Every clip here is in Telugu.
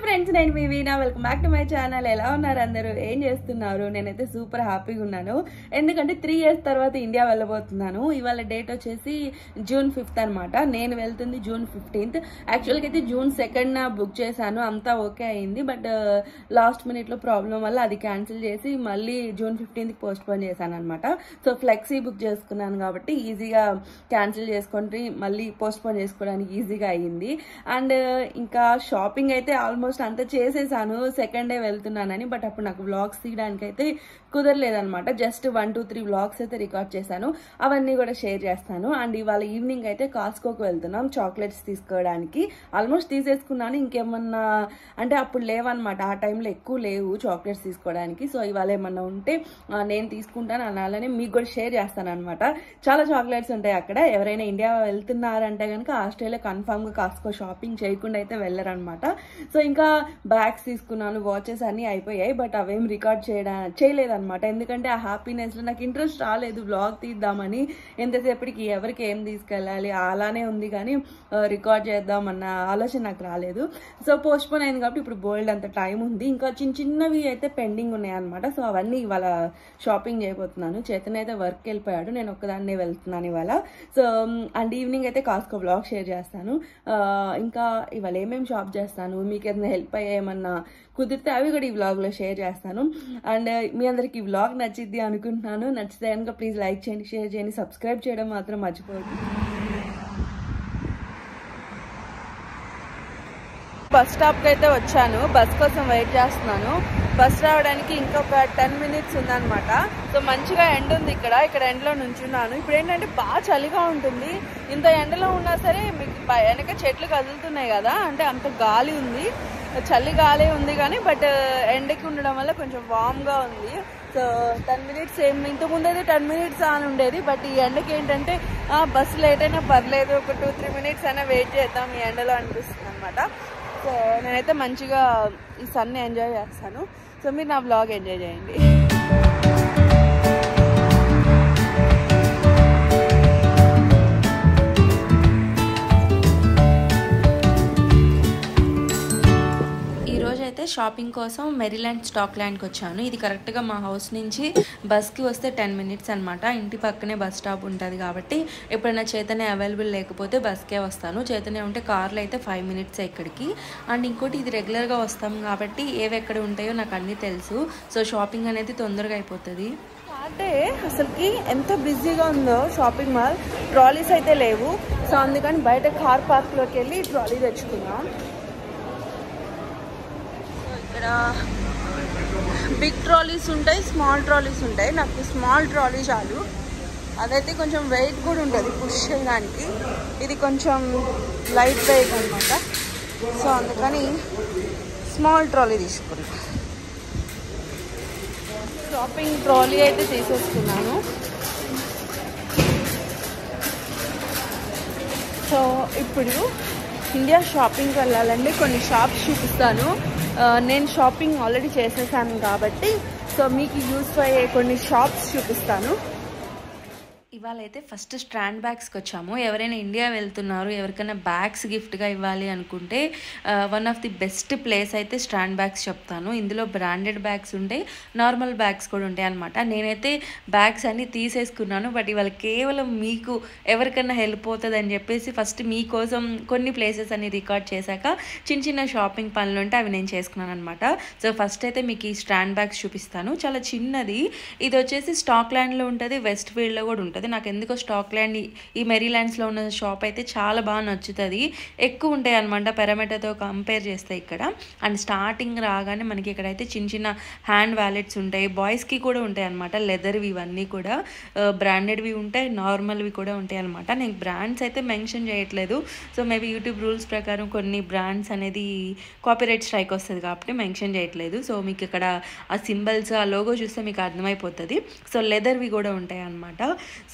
ఫ్రెండ్స్ నేను మీ Veena welcome back to my channel ఎలా ఉన్నారు అందరూ ఏం చేస్తున్నారు నేనైతే సూపర్ హ్యాపీగా ఉన్నాను ఎందుకంటే త్రీ ఇయర్స్ తర్వాత ఇండియా వెళ్ళబోతున్నాను ఇవాళ డేట్ వచ్చేసి జూన్ ఫిఫ్త్ అనమాట నేను వెళ్తుంది జూన్ ఫిఫ్టీన్త్ యాక్చువల్గా అయితే జూన్ సెకండ్ బుక్ చేశాను అంతా ఓకే అయింది బట్ లాస్ట్ మినిట్లో ప్రాబ్లం వల్ల అది క్యాన్సిల్ చేసి మళ్ళీ జూన్ ఫిఫ్టీన్త్కి పోస్ట్ పోన్ చేశాను అనమాట సో ఫ్లెక్సీ బుక్ చేసుకున్నాను కాబట్టి ఈజీగా క్యాన్సిల్ చేసుకొని మళ్ళీ పోస్ట్ పోన్ చేసుకోవడానికి ఈజీగా అయ్యింది అండ్ ఇంకా షాపింగ్ అయితే ఆల్మోస్ట్ అంతా చేసేసాను సెకండ్ డే వెళ్తున్నానని బట్ అప్పుడు నాకు వ్లాగ్స్ తీయడానికి అయితే కుదరలేదనమాట just one two three vlogs అయితే రికార్డ్ చేశాను అవన్నీ కూడా షేర్ చేస్తాను అండ్ ఇవాళ ఈవినింగ్ అయితే కాస్కోకి వెళ్తున్నాం చాక్లెట్స్ తీసుకోవడానికి ఆల్మోస్ట్ తీసేసుకున్నాను ఇంకేమన్నా అంటే అప్పుడు లేవన్నమాట ఆ టైంలో ఎక్కువ లేవు చాక్లెట్స్ తీసుకోవడానికి సో ఇవాళ ఏమన్నా ఉంటే ఆ, నేను తీసుకుంటాను అనాలని మీకు కూడా షేర్ చేస్తాను అనమాట చాలా చాక్లెట్స్ ఉంటాయి అక్కడ ఎవరైనా ఇండియా వెళ్తున్నారంటే కనుక ఆస్ట్రేలియా కన్ఫామ్గా కాస్కో షాపింగ్ చేయకుండా అయితే వెళ్ళరనమాట సో ఇంకా బ్యాగ్స్ తీసుకున్నాను వాచెస్ అన్నీ అయిపోయాయి బట్ అవేం రికార్డ్ చేయడా చేయలేదన్నమాట ఎందుకంటే ఆ హ్యాపీనెస్లో నాకు ఇంట్రెస్ట్ రాలేదు బ్లాగ్ తీద్దామని ఎంతసేపటికి ఎవరికి ఏం తీసుకెళ్ళాలి అలానే ఉంది కానీ రికార్డ్ చేద్దామన్న ఆలోచన నాకు రాలేదు సో పోస్ట్ పోన్ అయింది కాబట్టి ఇప్పుడు బోల్డ్ అంత టైం ఉంది ఇంకా చిన్న చిన్నవి అయితే పెండింగ్ ఉన్నాయి అనమాట సో అవన్నీ ఇవాళ షాపింగ్ చేయబోతున్నాను చేతన అయితే వర్క్ వెళ్ళిపోయాడు నేను ఒక్కదాన్నే వెళ్తున్నాను ఇవాళ సో అండ్ ఈవినింగ్ అయితే కాస్కో బ్లాగ్ షేర్ చేస్తాను ఆ, ఇంకా ఇవాళ ఏమేమి షాప్ చేస్తాను మీకు ఏదైనా హెల్ప్ అయ్యే ఏమన్నా కుదిరితే అవి కూడా ఈ వ్లాగ్లో షేర్ చేస్తాను అండ్ మీ అందరికి ఈ వ్లాగ్ నచ్చిద్ది అనుకుంటున్నాను నచ్చితే కనుక ప్లీజ్ లైక్ చేయండి షేర్ చేయండి సబ్స్క్రైబ్ చేయడం మాత్రం మర్చిపోవద్దు బస్ స్టాప్కి అయితే వచ్చాను బస్ కోసం వెయిట్ చేస్తున్నాను బస్ రావడానికి ఇంకొక టెన్ మినిట్స్ ఉందన్నమాట సో మంచిగా ఎండ ఉంది ఇక్కడ ఇక్కడ ఎండలో నుంచున్నాను ఇప్పుడు ఏంటంటే బాగా చలిగా ఉంటుంది ఇంత ఎండలో ఉన్నా సరే మీకు ప- వెనక చెట్లు కదులుతున్నాయి కదా అంటే అంత గాలి ఉంది చలి గాలి ఉంది కానీ బట్ ఎండకి ఉండడం వల్ల కొంచెం వామ్గా ఉంది సో టెన్ మినిట్స్ ఏం ఇంతకుముందు అయితే టెన్ మినిట్స్ అని ఉండేది బట్ ఈ ఎండకి ఏంటంటే ఆ, బస్సు లేట్ అయినా పర్లేదు ఒక టూ త్రీ మినిట్స్ అయినా వెయిట్ చేద్దాం ఈ ఎండలో అనిపిస్తుంది అనమాట సో నేనైతే మంచిగా ఈ సన్ని ఎంజాయ్ చేస్తాను సో మీరు నా బ్లాగ్ ఎంజాయ్ చేయండి ఈ రోజు అయితే షాపింగ్ కోసం మెరీలాండ్ స్టాక్ ల్యాండ్కి వచ్చాను ఇది కరెక్ట్గా మా హౌస్ నుంచి బస్కి వస్తే టెన్ మినిట్స్ అనమాట ఇంటి పక్కనే బస్ స్టాప్ ఉంటుంది కాబట్టి ఎప్పుడైనా చైతన్య అవైలబుల్ లేకపోతే బస్కే వస్తాను చైతన్య ఉంటే కార్లో అయితే ఫైవ్ మినిట్స్ ఇక్కడికి అండ్ ఇంకోటి ఇది రెగ్యులర్గా వస్తాం కాబట్టి ఏవి ఎక్కడ ఉంటాయో నాకు అన్నీ తెలుసు సో షాపింగ్ అనేది తొందరగా అయిపోతుంది అంటే అసలుకి ఎంత బిజీగా ఉందో షాపింగ్ మాల్ ట్రాలీస్ అయితే లేవు సో అందుకని బయట కార్ పార్క్లోకి వెళ్ళి ట్రాలీ తెచ్చుకున్నాం ఇక్కడ బిగ్ ట్రాలీస్ ఉంటాయి స్మాల్ ట్రాలీస్ ఉంటాయి నాకు స్మాల్ ట్రాలీ చాలు అదైతే కొంచెం వెయిట్ కూడా ఉంటుంది పుష్ చేయడానికి ఇది కొంచెం లైట్ వెయిట్ అనమాట సో అందుకని స్మాల్ ట్రాలీ తీసుకున్నా షాపింగ్ ట్రాలీ అయితే తీసేసుకున్నాను సో ఇప్పుడు ఇండియా షాపింగ్కి వెళ్ళాలండి కొన్ని షాప్స్ చూపిస్తాను ఆ, నేను షాపింగ్ ఆల్రెడీ చేసేసాను కాబట్టి సో మీకు యూస్ అయ్యే కొన్ని షాప్స్ చూపిస్తాను ఇవాళ అయితే ఫస్ట్ స్ట్రాండ్ బ్యాగ్స్కి వచ్చాము ఎవరైనా ఇండియా వెళ్తున్నారు ఎవరికైనా బ్యాగ్స్ గిఫ్ట్గా ఇవ్వాలి అనుకుంటే one of the best place అయితే స్ట్రాండ్ బ్యాగ్స్ చెప్తాను ఇందులో బ్రాండెడ్ బ్యాగ్స్ ఉంటాయి నార్మల్ బ్యాగ్స్ కూడా ఉంటాయి అనమాట నేనైతే బ్యాగ్స్ అన్నీ తీసేసుకున్నాను బట్ ఇవాళ కేవలం మీకు ఎవరికైనా హెల్ప్ అవుతుంది అని చెప్పేసి ఫస్ట్ మీకోసం కొన్ని ప్లేసెస్ అన్ని రికార్డ్ చేశాక చిన్న చిన్న షాపింగ్ పనులు ఉంటే అవి నేను చేసుకున్నాను అనమాట సో ఫస్ట్ అయితే మీకు ఈ స్టాండ్ బ్యాగ్స్ చూపిస్తాను చాలా చిన్నది ఇది వచ్చేసి స్టాక్ ల్యాండ్లో ఉంటుంది వెస్ట్ ఫీల్డ్లో కూడా ఉంటుంది నాకు ఎందుకో స్టాక్ ల్యాండ్ ఈ- ఈ మెరీలాండ్స్లో ఉన్న షాప్ అయితే చాలా బాగా నచ్చుతుంది ఎక్కువ ఉంటాయి అనమాట పెరమెటతో కంపేర్ చేస్తే ఇక్కడ అండ్ స్టార్టింగ్ రాగానే మనకి ఇక్కడ అయితే చిన్న చిన్న హ్యాండ్ వ్యాలెట్స్ ఉంటాయి బాయ్స్కి కూడా ఉంటాయి అనమాట లెదర్వి ఇవన్నీ కూడా బ్రాండెడ్వి ఉంటాయి నార్మల్వి కూడా ఉంటాయి అనమాట నేను బ్రాండ్స్ అయితే మెన్షన్ చేయట్లేదు సో మేబీ యూట్యూబ్ రూల్స్ ప్రకారం కొన్ని బ్రాండ్స్ అనేది కాపీరైట్ స్ట్రైక్ వస్తుంది కాబట్టి మెన్షన్ చేయట్లేదు సో మీకు ఇక్కడ ఆ సింబల్స్ ఆ లోగో చూస్తే మీకు అర్థమైపోతుంది సో లెదర్వి కూడా ఉంటాయి అనమాట సో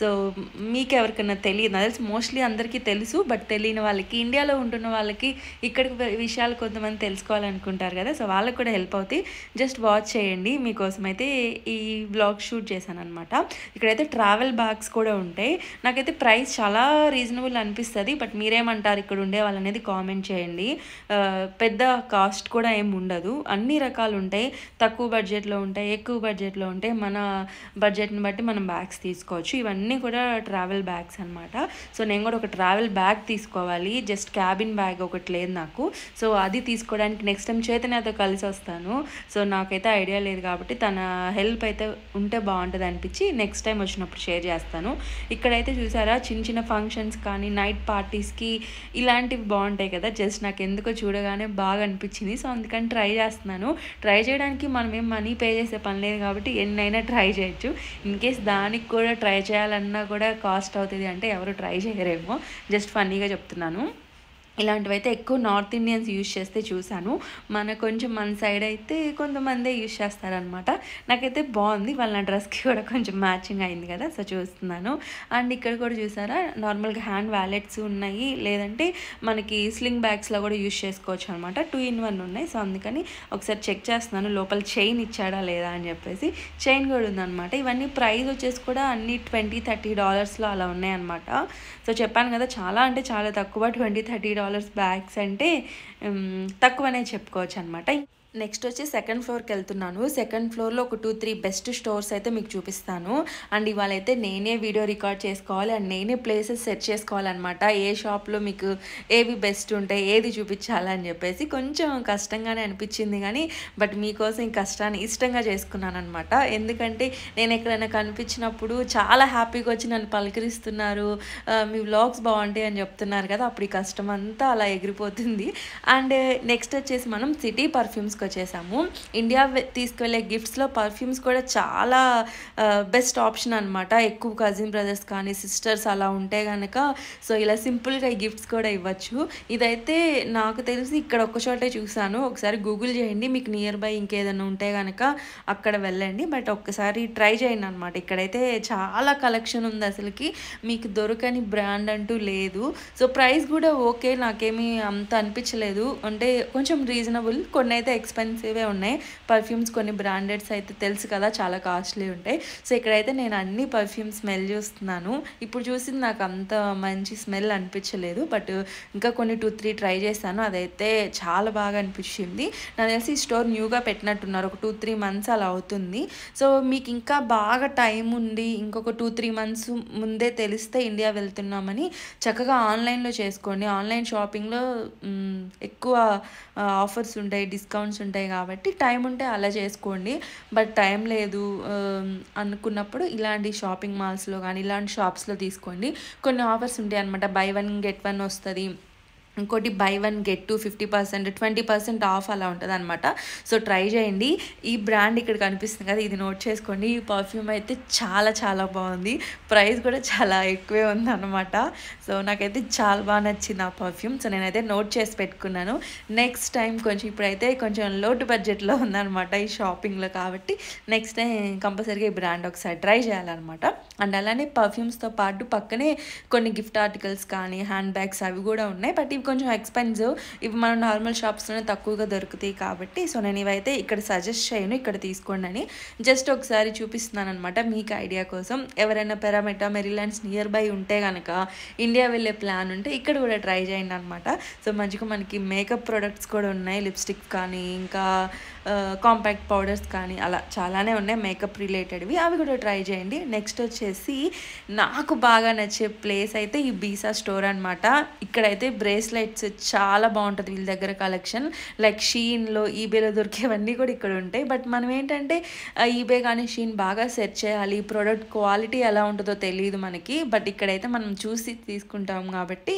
మీకు ఎవరికైనా తెలియదు నాకు తెలిసి మోస్ట్లీ అందరికీ తెలుసు బట్ తెలియని వాళ్ళకి ఇండియాలో ఉంటున్న వాళ్ళకి ఇక్కడికి వె- విషయాలు కొంతమంది తెలుసుకోవాలనుకుంటారు కదా సో వాళ్ళకి కూడా హెల్ప్ అవుతాయి జస్ట్ వాచ్ చేయండి మీకోసం అయితే ఈ బ్లాగ్ షూట్ చేశాను అనమాట ఇక్కడైతే ట్రావెల్ బ్యాగ్స్ కూడా ఉంటాయి నాకైతే ప్రైస్ చాలా రీజనబుల్ అనిపిస్తుంది బట్ మీరేమంటారు ఇక్కడ ఉండే వాళ్ళనేది కామెంట్ చేయండి ఆ, పెద్ద కాస్ట్ కూడా ఏం ఉండదు అన్ని రకాలు ఉంటాయి తక్కువ బడ్జెట్లో ఉంటాయి ఎక్కువ బడ్జెట్లో ఉంటాయి మన బడ్జెట్ని బట్టి మనం బ్యాగ్స్ తీసుకోవచ్చు ఇవన్నీ కూడా ట్రావెల్ బ్యాగ్స్ అనమాట సో నేను కూడా ఒక ట్రావెల్ బ్యాగ్ తీసుకోవాలి జస్ట్ క్యాబిన్ బ్యాగ్ ఒకటి లేదు నాకు సో అది తీసుకోవడానికి నెక్స్ట్ టైం చైతన్యతో కలిసి వస్తాను సో నాకైతే ఐడియా లేదు కాబట్టి తన హెల్ప్ అయితే ఉంటే బాగుంటుంది అనిపించి నెక్స్ట్ టైం వచ్చినప్పుడు షేర్ చేస్తాను ఇక్కడైతే చూసారా చిన్న చిన్న ఫంక్షన్స్ కానీ నైట్ పార్టీస్కి ఇలాంటివి బాగుంటాయి కదా జస్ట్ నాకు ఎందుకో చూడగానే బాగా అనిపించింది సో అందుకని ట్రై చేస్తున్నాను ట్రై చేయడానికి మనం ఏం మనీ పే చేసే పని లేదు కాబట్టి ఎన్నైనా ట్రై చేయొచ్చు ఇన్ కేస్ దానికి కూడా ట్రై చేయాలన్నా కూడా కాస్ట్ అవుతుంది అంటే ఎవరు ట్రై చేయరేమో జస్ట్ ఫన్నీగా చెప్తున్నాను ఇలాంటివి అయితే ఎక్కువ నార్త్ ఇండియన్స్ యూజ్ చేస్తే చూశాను మన కొంచెం మన సైడ్ అయితే కొంతమందే యూజ్ చేస్తారనమాట నాకైతే బాగుంది వాళ్ళ నా డ్రెస్కి కూడా కొంచెం మ్యాచింగ్ అయింది కదా సో చూస్తున్నాను అండ్ ఇక్కడ కూడా చూసారా నార్మల్గా హ్యాండ్ వ్యాలెట్స్ ఉన్నాయి లేదంటే మనకి స్లింగ్ బ్యాగ్స్లో కూడా యూజ్ చేసుకోవచ్చు అనమాట టూ ఇన్ వన్ ఉన్నాయి సో అందుకని ఒకసారి చెక్ చేస్తున్నాను లోపల చైన్ ఇచ్చాడా లేదా అని చెప్పేసి చైన్ కూడా ఉందన్నమాట ఇవన్నీ ప్రైస్ వచ్చేసి కూడా అన్ని ట్వంటీ థర్టీ డాలర్స్లో అలా ఉన్నాయన్నమాట సో చెప్పాను కదా చాలా అంటే చాలా తక్కువ ట్వంటీ థర్టీ డాలర్స్ బ్యాగ్స్ అంటే ఉమ్, తక్కువనే చెప్పుకోవచ్చు అనమాట నెక్స్ట్ వచ్చి సెకండ్ ఫ్లోర్కి వెళ్తున్నాను సెకండ్ ఫ్లోర్లో ఒక టూ త్రీ బెస్ట్ స్టోర్స్ అయితే మీకు చూపిస్తాను అండ్ ఇవాళ అయితే నేనే వీడియో రికార్డ్ చేసుకోవాలి అండ్ నేనే ప్లేసెస్ సెట్ చేసుకోవాలన్నమాట ఏ షాప్లో మీకు ఏవి బెస్ట్ ఉంటాయి ఏది చూపించాలని చెప్పేసి కొంచెం కష్టంగానే అనిపించింది కానీ బట్ మీకోసం ఈ కష్టాన్ని ఇష్టంగా చేసుకున్నాను అనమాట ఎందుకంటే నేను ఎక్కడైనా కనిపించినప్పుడు చాలా హ్యాపీగా వచ్చి నన్ను పలకరిస్తున్నారు ఆ, మీ వ్లాగ్స్ బాగుంటాయి అని చెప్తున్నారు కదా అప్పుడు ఈ కష్టం అంతా అలా ఎగిరిపోతుంది అండ్ నెక్స్ట్ వచ్చేసి మనం సిటీ పర్ఫ్యూమ్స్కి వచ్చేసాము ఇండియా వె- తీసుకువెళ్ళే గిఫ్ట్స్లో పర్ఫ్యూమ్స్ కూడా చాలా బెస్ట్ ఆప్షన్ అనమాట ఎక్కువ కజిన్ బ్రదర్స్ కానీ సిస్టర్స్ అలా ఉంటే కనుక సో ఇలా సింపుల్గా ఈ గిఫ్ట్స్ కూడా ఇవ్వచ్చు ఇదైతే నాకు తెలిసి ఇక్కడ ఒక్క చోటే చూసాను ఒకసారి గూగుల్ చేయండి మీకు నియర్ బై ఇంకేదైనా ఉంటే కనుక అక్కడ వెళ్ళండి బట్ ఒక్కసారి ట్రై చేయండి అనమాట ఇక్కడైతే చాలా కలెక్షన్ ఉంది అసలుకి మీకు దొరకని బ్రాండ్ అంటూ లేదు సో ప్రైస్ కూడా ఓకే నాకేమీ అంత అనిపించలేదు అంటే కొంచెం రీజనబుల్ కొన్ని అయితే ఎక్స్పెన్సివే ఉన్నాయి పర్ఫ్యూమ్స్ కొన్ని బ్రాండెడ్స్ అయితే తెలుసు కదా చాలా కాస్ట్లీ ఉంటాయి సో ఇక్కడైతే నేను అన్ని పర్ఫ్యూమ్ స్మెల్ చూస్తున్నాను ఇప్పుడు చూసింది నాకు అంత మంచి స్మెల్ అనిపించలేదు బట్ ఇంకా కొన్ని టూ త్రీ ట్రై చేశాను అదైతే చాలా బాగా అనిపించింది నాకు తెలిసి ఈ స్టోర్ న్యూగా పెట్టినట్టున్నారు ఒక టూ త్రీ మంత్స్ అలా అవుతుంది సో మీకు ఇంకా బాగా టైం ఉండి ఇంకొక టూ త్రీ మంత్స్ ముందే తెలిస్తే ఇండియా వెళ్తున్నామని చక్కగా ఆన్లైన్లో చేసుకోండి ఆన్లైన్ షాపింగ్లో మ్, ఎక్కువ ఆఫర్స్ ఉంటాయి డిస్కౌంట్స్ ఉంటాయి కాబట్టి టైం ఉంటే అలా చేసుకోండి బట్ టైం లేదు ఆ, అనుకున్నప్పుడు ఇలాంటి షాపింగ్ మాల్స్లో కానీ ఇలాంటి షాప్స్లో తీసుకోండి కొన్ని ఆఫర్స్ ఉంటాయి అనమాట బై వన్ గెట్ వన్ వస్తుంది ఇంకోటి buy one get two fifty percent twenty percent off అలా ఉంటుంది అనమాట సో ట్రై చేయండి ఈ బ్రాండ్ ఇక్కడ కనిపిస్తుంది కదా ఇది నోట్ చేసుకోండి ఈ పర్ఫ్యూమ్ అయితే చాలా చాలా బాగుంది ప్రైస్ కూడా చాలా ఎక్కువే ఉందన్నమాట సో నాకైతే చాలా బాగా నచ్చింది ఆ పర్ఫ్యూమ్ సో నేనైతే నోట్ చేసి పెట్టుకున్నాను నెక్స్ట్ టైం కొంచెం ఇప్పుడైతే కొంచెం లోటు బడ్జెట్లో ఉందన్నమాట ఈ షాపింగ్లో కాబట్టి నెక్స్ట్ టైం కంపల్సరీగా ఈ బ్రాండ్ ఒకసారి ట్రై చేయాలన్నమాట అండ్ అలానే పర్ఫ్యూమ్స్తో పాటు పక్కనే కొన్ని గిఫ్ట్ ఆర్టికల్స్ కానీ హ్యాండ్ బ్యాగ్స్ అవి కూడా ఉన్నాయి బట్ ఇవి కొంచెం ఎక్స్పెన్సివ్ ఇవి మనం నార్మల్ షాప్స్లోనే తక్కువగా దొరుకుతాయి కాబట్టి సో నేను ఇవైతే ఇక్కడ సజెస్ట్ చేయను ఇక్కడ తీసుకోండి అని జస్ట్ ఒకసారి చూపిస్తున్నాను అనమాట మీకు ఐడియా కోసం ఎవరైనా పెరామెటా మెరిలాండ్స్ నియర్ బై ఉంటే కనుక ఇండియా వెళ్ళే ప్లాన్ ఉంటే ఇక్కడ కూడా ట్రై చేయండి అనమాట సో మంచిగా మనకి మేకప్ ప్రొడక్ట్స్ కూడా ఉన్నాయి లిప్స్టిక్ కానీ ఇంకా కాంపాక్ట్ పౌడర్స్ కానీ అలా చాలానే ఉన్నాయి మేకప్ రిలేటెడ్వి అవి కూడా ట్రై చేయండి నెక్స్ట్ వచ్చేసి నాకు బాగా నచ్చే ప్లేస్ అయితే ఈ బీసా స్టోర్ అనమాట ఇక్కడైతే బ్రేస్లెట్స్ చాలా బాగుంటుంది వీళ్ళ దగ్గర కలెక్షన్ లైక్ షీన్లో ఈబేలో దొరికేవన్నీ కూడా ఇక్కడ ఉంటాయి బట్ మనం ఏంటంటే ఈబే కానీ షీన్ బాగా సెర్చ్ చేయాలి ప్రోడక్ట్ క్వాలిటీ ఎలా ఉంటుందో తెలియదు మనకి బట్ ఇక్కడైతే మనం చూసి తీసుకుంటాం కాబట్టి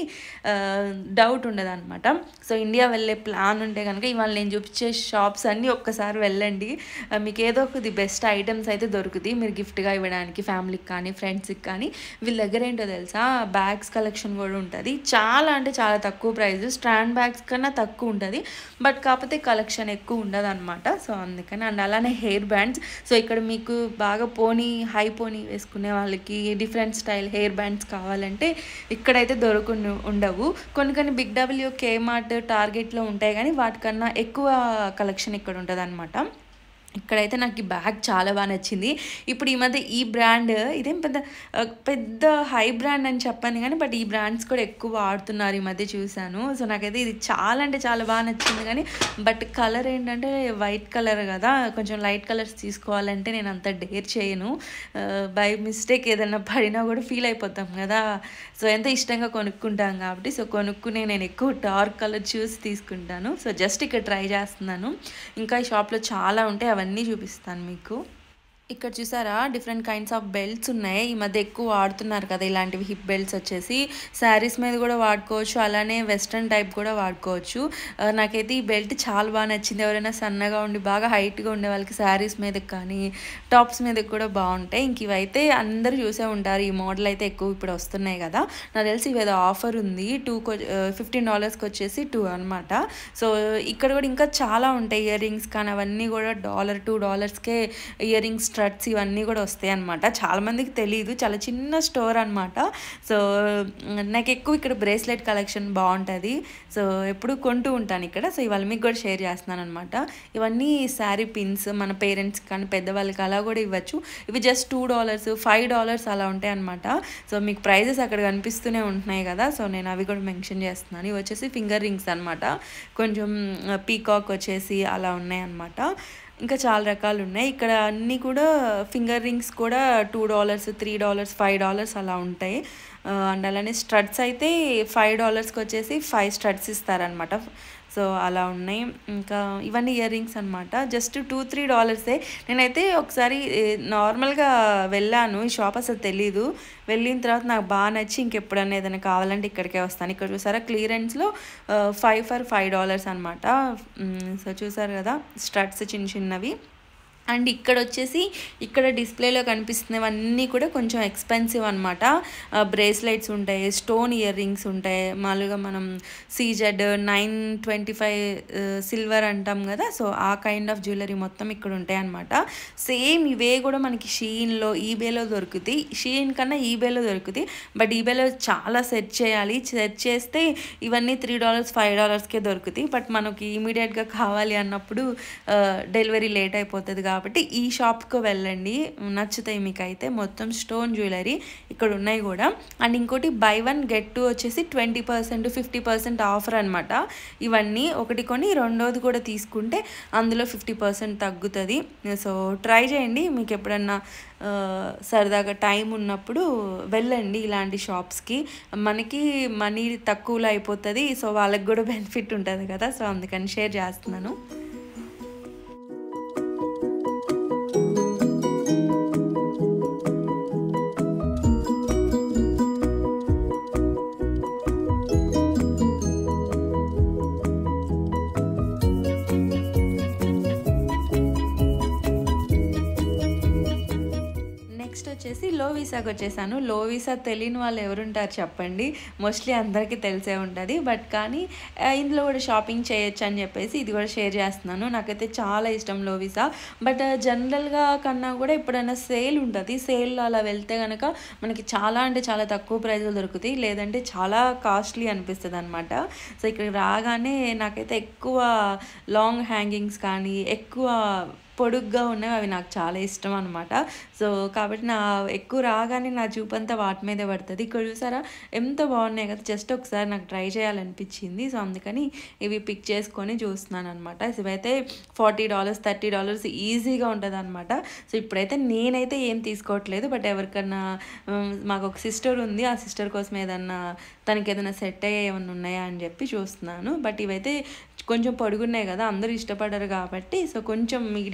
డౌట్ ఉండదు అనమాట సో ఇండియా వెళ్ళే ప్లాన్ ఉంటే కనుక ఇవాళ నేను చూపించే షాప్స్ అన్నీ ఒక్కసారి వెళ్ళండి ఆ, మీకు ఏదో ఒకటి బెస్ట్ ఐటమ్స్ అయితే దొరుకుతాయి మీరు గిఫ్ట్గా ఇవ్వడానికి ఫ్యామిలీకి కానీ ఫ్రెండ్స్కి కానీ వీళ్ళ దగ్గర ఏంటో తెలుసా బ్యాగ్స్ కలెక్షన్ కూడా ఉంటుంది చాలా అంటే చాలా తక్కువ తక్కువ ప్రైస్ స్ట్రాండ్ బ్యాగ్స్ కన్నా తక్కువ ఉంటుంది బట్ కాకపోతే కలెక్షన్ ఎక్కువ ఉండదు అనమాట సో అందుకని అండ్ అలానే హెయిర్ బ్యాండ్స్ సో ఇక్కడ మీకు బాగా పోనీ హై పోనీ వేసుకునే వాళ్ళకి డిఫరెంట్ స్టైల్ హెయిర్ బ్యాండ్స్ కావాలంటే ఇక్కడైతే దొరకు ఉండవు కొన్ని కొన్ని బిగ్ డబ్ల్యూ కేమార్ట్ టార్గెట్లో ఉంటాయి కానీ వాటికన్నా ఎక్కువ కలెక్షన్ ఇక్కడ ఉంటుంది అనమాట ఇక్కడైతే నాకు ఈ బ్యాగ్ చాలా బాగా నచ్చింది ఇప్పుడు ఈ మధ్య ఈ బ్రాండ్ ఇదేం పెద్ద ఆ, పెద్ద హై బ్రాండ్ అని చెప్పాను కానీ బట్ ఈ బ్రాండ్స్ కూడా ఎక్కువ వాడుతున్నారు ఈ మధ్య చూశాను సో నాకైతే ఇది చాలా అంటే చాలా బాగా నచ్చింది కానీ బట్ కలర్ ఏంటంటే వైట్ కలర్ కదా కొంచెం లైట్ కలర్స్ తీసుకోవాలంటే నేను అంత డేర్ చేయను బై మిస్టేక్ ఏదైనా పడినా కూడా ఫీల్ అయిపోతాం కదా సో ఎంత ఇష్టంగా కొనుక్కుంటాం కాబట్టి సో కొనుక్కునే నేను ఎక్కువ డార్క్ కలర్ చూసి తీసుకుంటాను సో జస్ట్ ఇక్కడ ట్రై చేస్తున్నాను ఇంకా ఈ షాప్లో చాలా ఉంటాయి అవన్నీ చూపిస్తాను మీకు ఇక్కడ చూసారా డిఫరెంట్ కైండ్స్ ఆఫ్ బెల్ట్స్ ఉన్నాయి ఈ మధ్య ఎక్కువ వాడుతున్నారు కదా ఇలాంటివి హిప్ బెల్ట్స్ వచ్చేసి శారీస్ మీద కూడా వాడుకోవచ్చు అలానే వెస్ట్రన్ టైప్ కూడా వాడుకోవచ్చు ఆ, నాకైతే ఈ బెల్ట్ చాలా బాగా నచ్చింది ఎవరైనా సన్నగా ఉండి బాగా హైట్గా ఉండే వాళ్ళకి శారీస్ మీదకి కానీ టాప్స్ మీదకి కూడా బాగుంటాయి ఇంక ఇవైతే అందరూ చూసే ఉంటారు ఈ మోడల్ అయితే ఎక్కువ ఇప్పుడు వస్తున్నాయి కదా నాకు తెలిసి ఇవి ఏదో ఆఫర్ ఉంది టూ ఫిఫ్టీన్ డాలర్స్కి వచ్చేసి టూ అనమాట సో ఇక్కడ కూడా ఇంకా చాలా ఉంటాయి ఇయర్ రింగ్స్ కానీ అవన్నీ కూడా డాలర్ టూ డాలర్స్కే ఇయర్ రింగ్స్ స్ట్రట్స్ ఇవన్నీ కూడా వస్తాయి అనమాట చాలా మందికి తెలియదు చాలా చిన్న స్టోర్ అనమాట సో నాకు ఎక్కువ ఇక్కడ బ్రేస్లెట్ కలెక్షన్ బాగుంటుంది సో ఎప్పుడు కొంటూ ఉంటాను ఇక్కడ సో ఇవాళ మీకు కూడా షేర్ చేస్తున్నాను అనమాట ఇవన్నీ శారీ పిన్స్ మన పేరెంట్స్ కానీ పెద్దవాళ్ళకి అలా కూడా ఇవ్వచ్చు ఇవి just two dollars five dollars అలా ఉంటాయి అనమాట సో మీకు ప్రైజెస్ అక్కడ కనిపిస్తూనే ఉంటున్నాయి కదా సో నేను అవి కూడా మెన్షన్ చేస్తున్నాను ఇవి వచ్చేసి ఫింగర్ రింగ్స్ అనమాట కొంచెం పీకాక్ వచ్చేసి అలా ఉన్నాయి అనమాట ఇంకా చాలా రకాలు ఉన్నాయి ఇక్కడ అన్నీ కూడా ఫింగర్ రింగ్స్ కూడా two dollars three dollars five dollars అలా ఉంటాయి అండ్ అలానే స్ట్రట్స్ అయితే ఫైవ్ డాలర్స్కి వచ్చేసి ఫైవ్ స్ట్రట్స్ ఇస్తారనమాట సో అలా ఉన్నాయి ఇంకా ఇవన్నీ ఇయర్ రింగ్స్ అనమాట జస్ట్ టూ త్రీ డాలర్సే నేనైతే ఒకసారి ఏ, నార్మల్గా వెళ్ళాను ఈ షాప్ అసలు తెలీదు వెళ్ళిన తర్వాత నాకు బాగా నచ్చి ఇంకెప్పుడన్నా ఏదైనా కావాలంటే ఇక్కడికే వస్తాను ఇక్కడ చూసారా క్లియరెన్స్లో ఫైవ్ ఫర్ ఫైవ్ డాలర్స్ అనమాట సో చూసారు కదా స్ట్రట్స్ చిన్న చిన్నవి అండ్ ఇక్కడ వచ్చేసి ఇక్కడ డిస్ప్లేలో కనిపిస్తున్నవన్నీ కూడా కొంచెం ఎక్స్పెన్సివ్ అనమాట బ్రేస్లెట్స్ ఉంటాయి స్టోన్ ఇయర్ రింగ్స్ ఉంటాయి మామూలుగా మనం CZ nine twenty five silver అంటాం కదా సో ఆ కైండ్ ఆఫ్ జ్యువెలరీ మొత్తం ఇక్కడ ఉంటాయి అనమాట సేమ్ ఇవే కూడా మనకి షీన్లో ఈబేలో దొరుకుతాయి షీన్ కన్నా ఈబేలో దొరుకుతాయి బట్ ఈబేలో చాలా సెర్చ్ చేయాలి సెర్చ్ చేస్తే ఇవన్నీ త్రీ డాలర్స్ ఫైవ్ డాలర్స్కే దొరుకుతాయి బట్ మనకి ఇమీడియట్గా కావాలి అన్నప్పుడు డెలివరీ లేట్ అయిపోతుంది కాబట్టి ఈ షాప్కి వెళ్ళండి నచ్చుతాయి మీకు అయితే మొత్తం స్టోన్ జ్యువెలరీ ఇక్కడ ఉన్నాయి కూడా అండ్ ఇంకోటి బై వన్ గెట్ టూ వచ్చేసి twenty percent fifty percent offer అనమాట ఇవన్నీ ఒకటి కొని రెండోది కూడా తీసుకుంటే అందులో ఫిఫ్టీ పర్సెంట్ తగ్గుతుంది సో ట్రై చేయండి మీకు ఎప్పుడన్నా ఆ, సరదాగా టైం ఉన్నప్పుడు వెళ్ళండి ఇలాంటి షాప్స్కి మనకి మనీ తక్కువలో అయిపోతుంది సో వాళ్ళకి కూడా బెనిఫిట్ ఉంటుంది కదా సో అందుకని షేర్ చేస్తున్నాను నెక్స్ట్ వచ్చేసి లో వీసాకి వచ్చేసాను లో వీసా తెలియని వాళ్ళు ఎవరుంటారు చెప్పండి మోస్ట్లీ అందరికీ తెలిసే ఉంటుంది బట్ కానీ ఆ, ఇందులో కూడా షాపింగ్ చేయొచ్చు అని చెప్పేసి ఇది కూడా షేర్ చేస్తున్నాను నాకైతే చాలా ఇష్టం లో వీసా బట్ జనరల్గా కన్నా కూడా ఎప్పుడైనా సేల్ ఉంటుంది సేల్లో అలా వెళ్తే కనుక మనకి చాలా అంటే చాలా తక్కువ ప్రైస్లో దొరుకుతాయి లేదంటే చాలా కాస్ట్లీ అనిపిస్తుంది అనమాట సో ఇక్కడ రాగానే నాకైతే ఎక్కువ లాంగ్ హ్యాంగింగ్స్ కానీ ఎక్కువ పొడుగ్గా ఉన్నవి అవి నాకు చాలా ఇష్టం అనమాట సో కాబట్టి నా ఎక్కువ రాగానే నా చూపంతా వాటి మీదే పడుతుంది ఇక్కడ చూసారా ఎంత బాగున్నాయి కదా జస్ట్ ఒకసారి నాకు ట్రై చేయాలనిపించింది సో అందుకని ఇవి పిక్ చేసుకొని చూస్తున్నాను అనమాట ఇవైతే ఫార్టీ డాలర్స్ థర్టీ డాలర్స్ ఈజీగా ఉంటుంది అనమాట సో ఇప్పుడైతే నేనైతే ఏం తీసుకోవట్లేదు బట్ ఎవరికన్నా ఉమ్, మాకు ఒక సిస్టర్ ఉంది ఆ సిస్టర్ కోసం ఏదన్నా తనకి ఏదైనా సెట్ అయ్యే ఏమన్నా ఉన్నాయా అని చెప్పి చూస్తున్నాను బట్ ఇవైతే కొంచెం పొడుగున్నాయి కదా అందరూ ఇష్టపడరు కాబట్టి సో కొంచెం మీడియం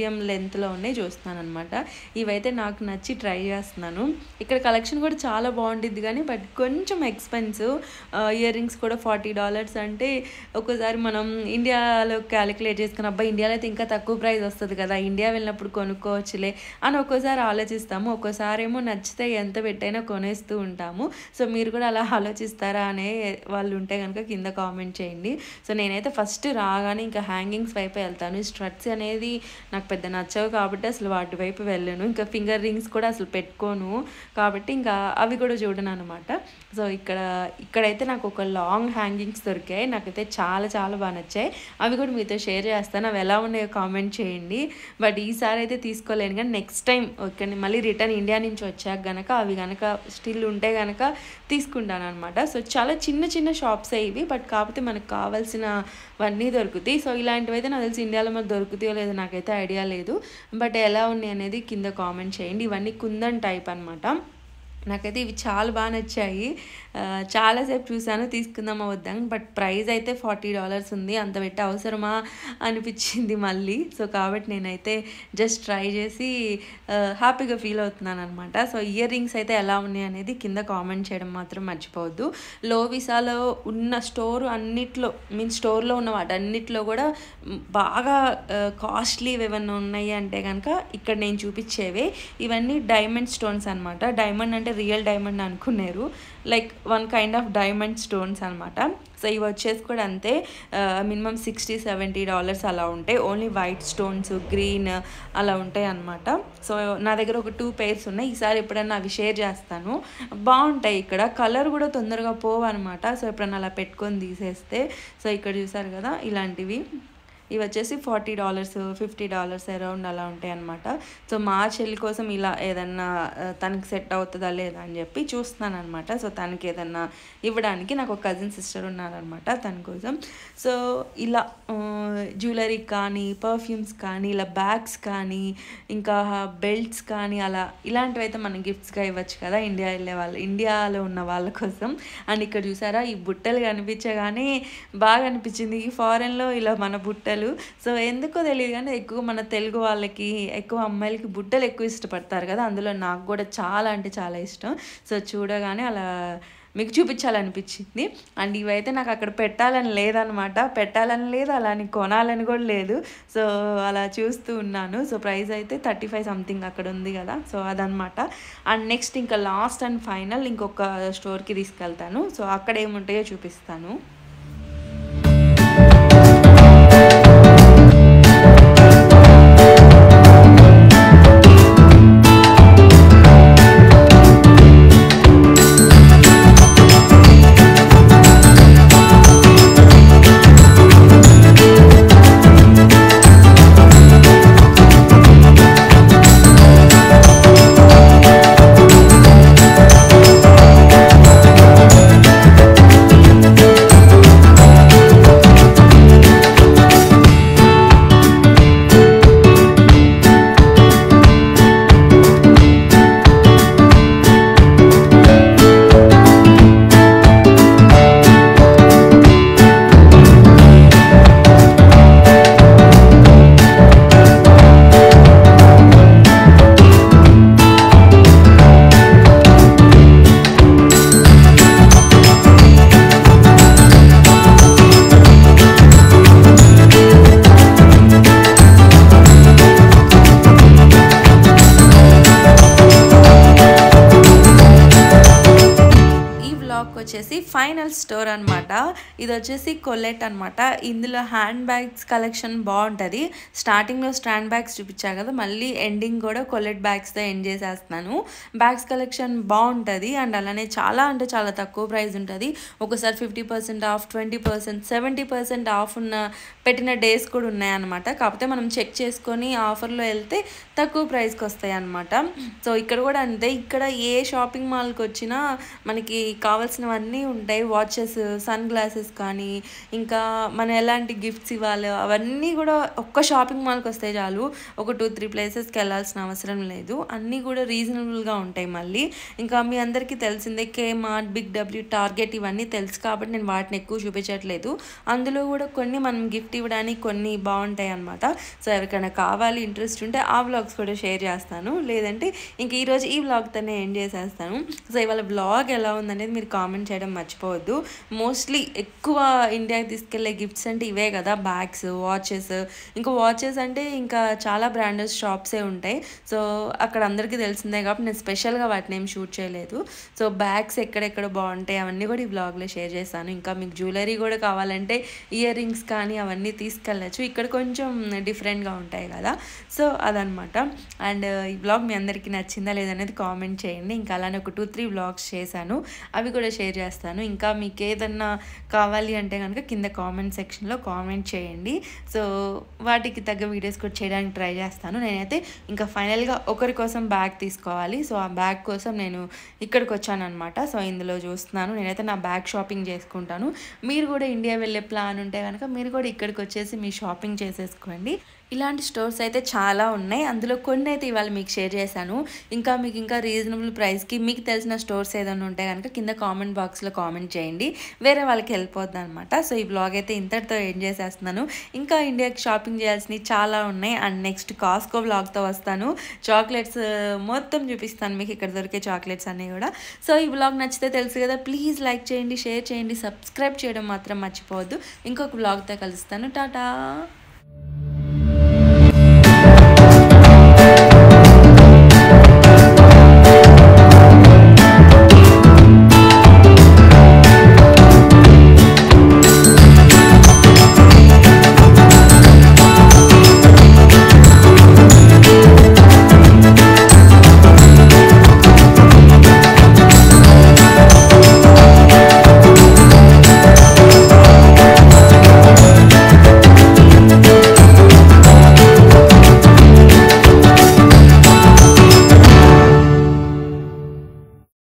మీడియం లెంత్లో ఉన్నాయి చూస్తున్నాను అనమాట ఇవైతే నాకు నచ్చి ట్రై చేస్తున్నాను ఇక్కడ కలెక్షన్ కూడా చాలా బాగుంటుంది కానీ బట్ కొంచెం ఎక్స్పెన్సివ్ ఇయర్ రింగ్స్ కూడా ఫార్టీ డాలర్స్ అంటే ఒకసారి మనం ఇండియాలో క్యాలిక్యులేట్ చేసుకుని అబ్బాయి ఇండియాలో అయితే ఇంకా తక్కువ ప్రైస్ వస్తుంది కదా ఇండియా వెళ్ళినప్పుడు కొనుక్కోవచ్చులే అని ఒక్కోసారి ఆలోచిస్తాము ఒక్కోసారి ఏమో నచ్చితే ఎంత పెట్టైనా కొనేస్తూ ఉంటాము సో మీరు కూడా అలా ఆలోచిస్తారా అనే వాళ్ళు ఉంటే కనుక కింద కామెంట్ చేయండి సో నేనైతే ఫస్ట్ రాగానే ఇంకా హ్యాంగింగ్స్ వైపు వెళ్తాను ఈ స్ట్రట్స్ అనేది నాకు పెద్ద నచ్చవు కాబట్టి అసలు వాటి వైపు వెళ్ళను ఇంకా ఫింగర్ రింగ్స్ కూడా అసలు పెట్టుకోను కాబట్టి ఇంకా అవి కూడా చూడను అనమాట సో ఇక్కడ ఇక్కడైతే నాకు ఒక లాంగ్ హ్యాంగింగ్స్ దొరికాయి నాకైతే చాలా చాలా బాగా నచ్చాయి అవి కూడా మీతో షేర్ చేస్తాను అవి ఎలా ఉన్నాయో కామెంట్ చేయండి బట్ ఈసారి అయితే తీసుకోలేను కానీ నెక్స్ట్ టైం ఓకే మళ్ళీ రిటర్న్ ఇండియా నుంచి వచ్చాక గనక అవి గనక స్టిల్ ఉంటే గనక తీసుకుంటాను అనమాట సో చాలా చిన్న చిన్న షాప్స్ ఇవి బట్ కాకపోతే మనకు కావాల్సినవన్నీ దొరుకుతాయి సో ఇలాంటివి అయితే నాకు తెలిసి ఇండియాలో మరి దొరుకుతాయో లేదో నాకైతే ఐడియా లేదు బట్ ఎలా ఉన్నాయి అనేది కింద కామెంట్ చేయండి ఇవన్నీ కుందన్ టైప్ అనమాట నాకైతే ఇవి చాలా బాగా నచ్చాయి ఆ, చాలాసేపు చూసాను తీసుకుందామా వద్దాం బట్ ప్రైస్ అయితే ఫార్టీ డాలర్స్ ఉంది అంత పెట్టి అవసరమా అనిపించింది మళ్ళీ సో కాబట్టి నేనైతే జస్ట్ ట్రై చేసి ఆ, హ్యాపీగా ఫీల్ అవుతున్నాను అనమాట సో ఇయర్ రింగ్స్ అయితే ఎలా ఉన్నాయి అనేది కింద కామెంట్ చేయడం మాత్రం మర్చిపోవద్దు లో విసాలో ఉన్న స్టోర్ అన్నిట్లో మీన్ స్టోర్లో ఉన్న వాటన్నిటిలో కూడా మ్, బాగా కాస్ట్లీ ఏమైనా ఉన్నాయి అంటే కనుక ఇక్కడ నేను చూపించేవే ఇవన్నీ డైమండ్ స్టోన్స్ అనమాట డైమండ్ అంటే రియల్ డైమండ్ అనుకున్నారు like one kind of diamond stones అనమాట సో ఇవి వచ్చేసి కూడా అంతే మినిమం సిక్స్టీ సెవెంటీ డాలర్స్ అలా ఉంటాయి ఓన్లీ వైట్ స్టోన్స్ గ్రీన్ అలా ఉంటాయి అనమాట సో నా దగ్గర ఒక టూ పేర్స్ ఉన్నాయి ఈసారి ఎప్పుడన్నా అవి షేర్ చేస్తాను బాగుంటాయి ఇక్కడ కలర్ కూడా తొందరగా పోవు అనమాట సో ఎప్పుడన్నా అలా పెట్టుకొని తీసేస్తే సో ఇక్కడ చూసారు కదా ఇలాంటివి ఇవి వచ్చేసి forty dollars fifty dollars around అలా ఉంటాయి అనమాట సో మా చెల్లి కోసం ఇలా ఏదన్నా ఆ, తనకి సెట్ అవుతుందా లేదా అని చెప్పి చూస్తున్నాను అనమాట సో తనకి ఏదన్నా ఇవ్వడానికి నాకు ఒక కజిన్ సిస్టర్ ఉన్నారనమాట తన కోసం సో ఇలా జ్యువెలరీ కానీ పర్ఫ్యూమ్స్ కానీ ఇలా బ్యాగ్స్ కానీ ఇంకా బెల్ట్స్ కానీ అలా ఇలాంటివి అయితే మనం గిఫ్ట్స్గా ఇవ్వచ్చు కదా ఇండియా వెళ్ళే వాళ్ళు ఇండియాలో ఉన్న వాళ్ళ కోసం అండ్ ఇక్కడ చూసారా ఈ బుట్టలు కనిపించగానే బాగా అనిపించింది ఈ ఫారెన్లో ఇలా మన బుట్టలు సో ఎందుకో తెలియదు కానీ ఎక్కువ మన తెలుగు వాళ్ళకి ఎక్కువ అమ్మాయిలకి బుట్టలు ఎక్కువ ఇష్టపడతారు కదా అందులో నాకు కూడా చాలా అంటే చాలా ఇష్టం సో చూడగానే అలా మీకు చూపించాలనిపించింది అండ్ ఇవైతే నాకు అక్కడ పెట్టాలని లేదనమాట పెట్టాలని లేదు అలాని కొనాలని కూడా లేదు సో అలా చూస్తూ ఉన్నాను సో ప్రైస్ అయితే థర్టీ ఫైవ్ సంథింగ్ అక్కడ ఉంది కదా సో అదనమాట అండ్ నెక్స్ట్ ఇంకా లాస్ట్ అండ్ ఫైనల్ ఇంకొక స్టోర్కి తీసుకెళ్తాను సో అక్కడ ఏముంటాయో చూపిస్తాను ఈ బ్లాగ్ వచ్చేసి ఫైనల్ స్టోర్ అనమాట ఇది వచ్చేసి కొల్లెట్ అనమాట ఇందులో హ్యాండ్ బ్యాగ్స్ కలెక్షన్ బాగుంటుంది స్టార్టింగ్లో స్టాండ్ బ్యాగ్స్ చూపించా కదా మళ్ళీ ఎండింగ్ కూడా కొల్లెట్ బ్యాగ్స్తో ఎండ్ చేసేస్తున్నాను బ్యాగ్స్ కలెక్షన్ బాగుంటుంది అండ్ అలానే చాలా అంటే చాలా తక్కువ ప్రైస్ ఉంటుంది ఒకసారి fifty percent off twenty percent seventy percent off ఉన్న పెట్టిన డేస్ కూడా ఉన్నాయన్నమాట కాకపోతే మనం చెక్ చేసుకొని ఆఫర్లో వెళ్తే తక్కువ ప్రైస్కి వస్తాయి అనమాట సో ఇక్కడ కూడా అంతే ఇక్కడ ఏ షాపింగ్ మాల్కి వచ్చినా మనకి కావాల్సినవన్నీ ఉంటాయి ఉంటాయి వాచెస్ సన్ గ్లాసెస్ కానీ ఇంకా మనం ఎలాంటి గిఫ్ట్స్ ఇవ్వాలి అవన్నీ కూడా ఒక్క షాపింగ్ మాల్కి వస్తే చాలు ఒక టూ త్రీ ప్లేసెస్కి వెళ్ళాల్సిన అవసరం లేదు అన్నీ కూడా రీజనబుల్గా ఉంటాయి మళ్ళీ ఇంకా మీ అందరికీ తెలిసిందే Kmart Big W Target ఇవన్నీ తెలుసు కాబట్టి నేను వాటిని ఎక్కువ చూపించట్లేదు అందులో కూడా కొన్ని మనం గిఫ్ట్ ఇవ్వడానికి కొన్ని బాగుంటాయి అనమాట సో ఎవరికైనా కావాలి ఇంట్రెస్ట్ ఉంటే ఆ వ్లాగ్స్ కూడా షేర్ చేస్తాను లేదంటే ఇంక ఈరోజు ఈ వ్లాగ్తోనే ఎండ్ చేసేస్తాను సో ఇవాళ వ్లాగ్ ఎలా ఉందనేది మీరు కామెంట్ చేయడం మర్చిపోవద్దు మోస్ట్లీ ఎక్కువ ఇండియాకి తీసుకెళ్లే గిఫ్ట్స్ అంటే ఇవే కదా బ్యాగ్స్ వాచెస్ ఇంకా వాచెస్ అంటే ఇంకా చాలా బ్రాండెడ్ షాప్సే ఉంటాయి సో అక్కడ అందరికీ తెలిసిందే కాబట్టి నేను స్పెషల్గా వాటిని ఏం షూట్ చేయలేదు సో బ్యాగ్స్ ఎక్కడెక్కడ బాగుంటాయి అవన్నీ కూడా ఈ బ్లాగ్లో షేర్ చేస్తాను ఇంకా మీకు జ్యువెలరీ కూడా కావాలంటే ఇయర్ రింగ్స్ కానీ అవన్నీ తీసుకెళ్ళచ్చు ఇక్కడ కొంచెం డిఫరెంట్గా ఉంటాయి కదా సో అదనమాట అండ్ ఈ బ్లాగ్ మీ అందరికీ నచ్చిందా లేదనేది కామెంట్ చేయండి ఇంకా అలానే ఒక టూ త్రీ బ్లాగ్స్ చేశాను అవి కూడా షేర్ చేస్తాను ఇంకా మీకు ఏదన్నా కావాలి అంటే కనుక కింద కామెంట్ సెక్షన్లో కామెంట్ చేయండి సో వాటికి తగ్గ వీడియోస్ కూడా చేయడానికి ట్రై చేస్తాను నేనైతే ఇంకా ఫైనల్గా ఒకరి కోసం బ్యాగ్ తీసుకోవాలి సో ఆ బ్యాగ్ కోసం నేను ఇక్కడికి వచ్చాను అనమాట సో ఇందులో చూస్తున్నాను నేనైతే నా బ్యాగ్ షాపింగ్ చేసుకుంటాను మీరు కూడా ఇండియా వెళ్ళే ప్లాన్ ఉంటే కనుక మీరు కూడా ఇక్కడికి వచ్చేసి మీ షాపింగ్ చేసేసుకోండి ఇలాంటి స్టోర్స్ అయితే చాలా ఉన్నాయి అందులో కొన్ని అయితే ఇవాళ మీకు షేర్ చేశాను ఇంకా మీకు ఇంకా రీజనబుల్ ప్రైస్కి మీకు తెలిసిన స్టోర్స్ ఏదైనా ఉంటే కనుక కింద కామెంట్ బాక్స్లో కామెంట్ చేయండి వేరే వాళ్ళకి హెల్ప్ అవుతుంది అనమాట సో ఈ బ్లాగ్ అయితే ఇంతటితో ఎండ్ చేసేస్తున్నాను ఇంకా ఇండియాకి షాపింగ్ చేయాల్సినవి చాలా ఉన్నాయి అండ్ నెక్స్ట్ కాస్కో బ్లాగ్తో వస్తాను చాక్లెట్స్ మొత్తం చూపిస్తాను మీకు ఇక్కడ దొరికే చాక్లెట్స్ అన్నీ కూడా సో ఈ బ్లాగ్ నచ్చితే తెలుసు కదా ప్లీజ్ లైక్ చేయండి షేర్ చేయండి సబ్స్క్రైబ్ చేయడం మాత్రం మర్చిపోవద్దు ఇంకొక బ్లాగ్తో కలుస్తాను టాటా